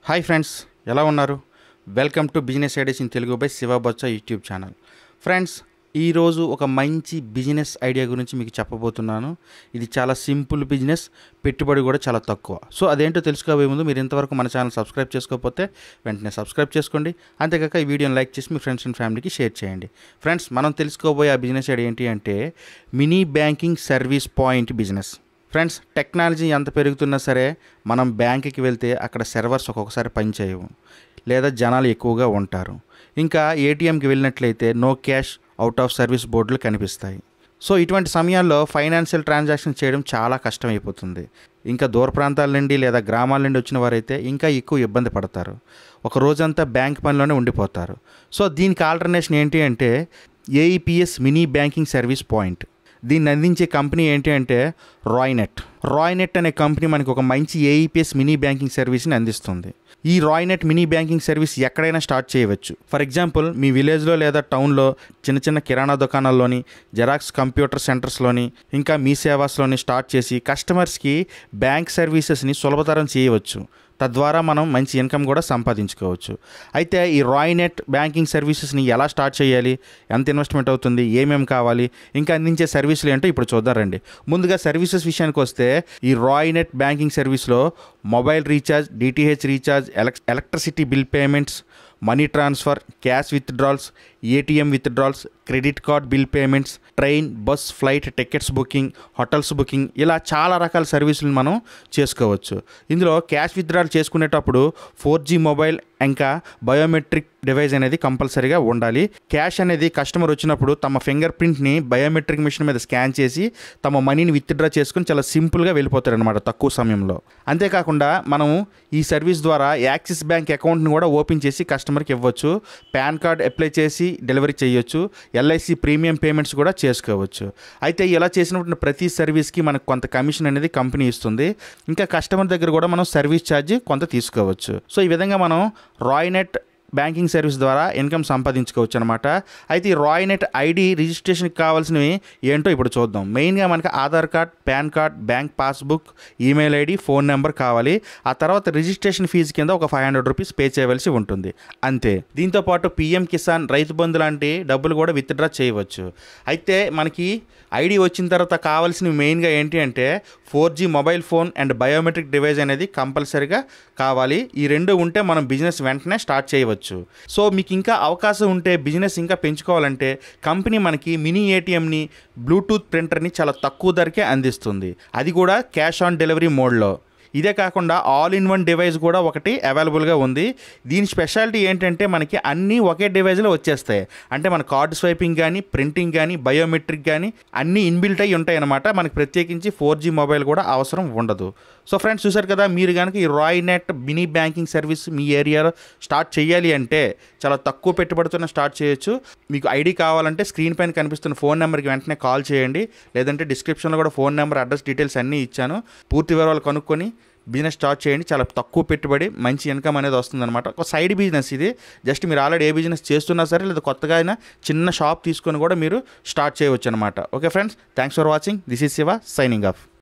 hi friends ఎలా ఉన్నారు welcome to business ideas in Telugu by Shiva Botsa YouTube channel friends ఈరోజు ఒక మంచి బిజినెస్ ఐడియా గురించి మీకు చెప్పబోతున్నాను ఇది చాలా సింపుల్ బిజినెస్ పెట్టుబడి కూడా చాలా తక్కువ సో అదేంటో తెలుసుకోబోయే ముందు మీరు ఇంతవరకు మన ఛానల్ సబ్స్క్రైబ్ చేసుకోకపోతే వెంటనే సబ్స్క్రైబ్ చేసుకోండి అంతేకాక ఈ వీడియోని లైక్ చేసి మీ ఫ్రెండ్స్ అండ్ ఫ్యామిలీకి షేర్ చేయండి ఫ్రెండ్స్ మనం తెలుసుకోబోయే ఆ బిజినెస్ ఐడియా ఏంటి అంటే mini banking service point business friends technology ఎంత పెరుగుతున్నా సరే మనం బ్యాంకుకి వెళ్తే అక్కడ సర్వర్స్ ఒక్కొక్కసారి పనిచేయవు లేదా జనాలు ఎక్కువగా ఉంటారు ఇంకా ఏటీఎంకి వెళ్ళినట్లయితే no cash out of service బోర్డులు కనిపిస్తాయి సో ఇటువంటి సమయాల్లో ఫైనాన్షియల్ ట్రాన్సాక్షన్ చేయడం చాలా కష్టం అయిపోతుంది ఇంకా దూర ప్రాంతాల నుండి లేదా గ్రామాల నుండి వచ్చిన వారైతే ఇంకా ఎక్కువ ఇబ్బంది పడతారు ఒక రోజంతా బ్యాంక్ పనిలోనే ఉండిపోతారు సో దీనికి ఆల్టర్నేషన్ ఏంటి అంటే AEPS mini banking service point దీన్ని అందించే కంపెనీ ఏంటి అంటే రాయ్నెట్ రాయ్నెట్ అనే కంపెనీ మనకు ఒక మంచి ఏఈపిఎస్ మినీ బ్యాంకింగ్ సర్వీస్ని అందిస్తుంది ఈ రాయ్నెట్ మినీ బ్యాంకింగ్ సర్వీస్ ఎక్కడైనా స్టార్ట్ చేయవచ్చు ఫర్ ఎగ్జాంపుల్ మీ విలేజ్లో లేదా టౌన్లో చిన్న చిన్న కిరాణా దుకాణాల్లోని జెరాక్స్ కంప్యూటర్ సెంటర్స్లోని ఇంకా మీ సేవాస్లోని స్టార్ట్ చేసి కస్టమర్స్కి బ్యాంక్ సర్వీసెస్ని సులభతరం చేయవచ్చు తద్వారా మనం మంచి ఇన్కమ్ కూడా సంపాదించుకోవచ్చు అయితే ఈ రాయ్నెట్ బ్యాంకింగ్ సర్వీసెస్ని ఎలా స్టార్ట్ చేయాలి ఎంత ఇన్వెస్ట్మెంట్ అవుతుంది ఏమేమి కావాలి ఇంకా అందించే సర్వీసులు ఏంటో ఇప్పుడు చూద్దాం రండి ముందుగా సర్వీసెస్ విషయానికి వస్తే ఈ రాయ్నెట్ బ్యాంకింగ్ సర్వీస్లో mobile recharge DTH recharge elec electricity bill payments money transfer cash withdrawals ATM withdrawals credit card bill payments train bus flight tickets booking hotels booking ఇలా చాలా రకాల సర్వీసులు మనం చేసుకోవచ్చు ఇందులో క్యాష్ విత్డ్రాల్ చేసుకునేటప్పుడు ఫోర్ జీ మొబైల్ ఇంకా బయోమెట్రిక్ డివైస్ అనేది కంపల్సరీగా ఉండాలి క్యాష్ అనేది కస్టమర్ వచ్చినప్పుడు తమ ఫింగర్ ప్రింట్ని బయోమెట్రిక్ మిషన్ మీద స్కాన్ చేసి తమ మనీని విత్డ్రా చేసుకుని చాలా సింపుల్గా వెళ్ళిపోతారు అనమాట తక్కువ సమయంలో అంతేకాకుండా మనం ఈ సర్వీస్ ద్వారా యాక్సిస్ బ్యాంక్ అకౌంట్ని కూడా ఓపెన్ చేసి కస్టమర్కి ఇవ్వచ్చు పాన్ కార్డ్ అప్లై చేసి డెలివరీ చేయొచ్చు ఎల్ఐసి ప్రీమియం పేమెంట్స్ కూడా చేసుకోవచ్చు అయితే ఇలా చేసినప్పుడు ప్రతి సర్వీస్కి మనకు కొంత కమిషన్ అనేది కంపెనీ ఇస్తుంది ఇంకా కస్టమర్ దగ్గర కూడా మనం సర్వీస్ ఛార్జ్ కొంత తీసుకోవచ్చు సో ఈ విధంగా మనం రాయ్నెట్ బ్యాంకింగ్ సర్వీస్ ద్వారా ఇన్కమ్ సంపాదించుకోవచ్చు అనమాట అయితే ఈ రాయ్నెట్ ఐడి రిజిస్ట్రేషన్కి కావాల్సినవి ఏంటో ఇప్పుడు చూద్దాం మెయిన్గా మనకి Aadhaar card PAN card bank passbook email ID phone number కావాలి ఆ తర్వాత రిజిస్ట్రేషన్ ఫీజు కింద ఒక ఫైవ్ హండ్రెడ్ రూపీస్ పే చేయవలసి ఉంటుంది అంతే దీంతో పాటు పిఎం కిసాన్ రైతు బంధు లాంటి డబ్బులు కూడా విత్డ్రా చేయవచ్చు అయితే మనకి ఐడి వచ్చిన తర్వాత కావాల్సినవి మెయిన్గా ఏంటి అంటే four G mobile phone and biometric device అనేది కంపల్సరీగా కావాలి ఈ రెండు ఉంటే మనం బిజినెస్ వెంటనే స్టార్ట్ చేయవచ్చు సో మీకు ఇంకా అవకాశం ఉంటే బిజినెస్ ఇంకా పెంచుకోవాలంటే కంపెనీ మనకి మినీ ఏటీఎంని బ్లూటూత్ ప్రింటర్ని చాలా తక్కువ ధరకే అందిస్తుంది అది కూడా క్యాష్ ఆన్ డెలివరీ మోడ్లో ఇదే కాకుండా ఆల్ ఇన్ వన్ డివైస్ కూడా ఒకటి అవైలబుల్గా ఉంది దీని స్పెషాలిటీ ఏంటంటే మనకి అన్నీ ఒకే డివైస్లో వచ్చేస్తాయి అంటే మన కార్డ్ స్వైపింగ్ కానీ ప్రింటింగ్ కానీ బయోమెట్రిక్ కానీ అన్నీ ఇన్బిల్ట్ అయి ఉంటాయి అనమాట మనకి ప్రత్యేకించి ఫోర్ జీ మొబైల్ కూడా అవసరం ఉండదు సో ఫ్రెండ్స్ చూసారు కదా మీరు కనుక ఈ Roinet mini banking service మీ ఏరియాలో స్టార్ట్ చేయాలి అంటే చాలా తక్కువ పెట్టుబడితోనే స్టార్ట్ చేయొచ్చు మీకు ఐడి కావాలంటే స్క్రీన్ పైన కనిపిస్తున్న ఫోన్ నెంబర్కి వెంటనే కాల్ చేయండి లేదంటే డిస్క్రిప్షన్లో కూడా ఫోన్ నెంబర్ అడ్రస్ డీటెయిల్స్ అన్నీ ఇచ్చాను పూర్తి వివరాలు కనుక్కొని బిజినెస్ స్టార్ట్ చేయండి చాలా తక్కువ పెట్టుబడి మంచి ఇన్కమ్ అనేది వస్తుందన్నమాట ఒక సైడ్ బిజినెస్ ఇది జస్ట్ మీరు ఆల్రెడీ ఏ బిజినెస్ చేస్తున్నా సరే లేదా కొత్తగా అయినా చిన్న షాప్ తీసుకొని కూడా మీరు స్టార్ట్ చేయవచ్చు అనమాట okay friends thanks for watching this is Shiva signing of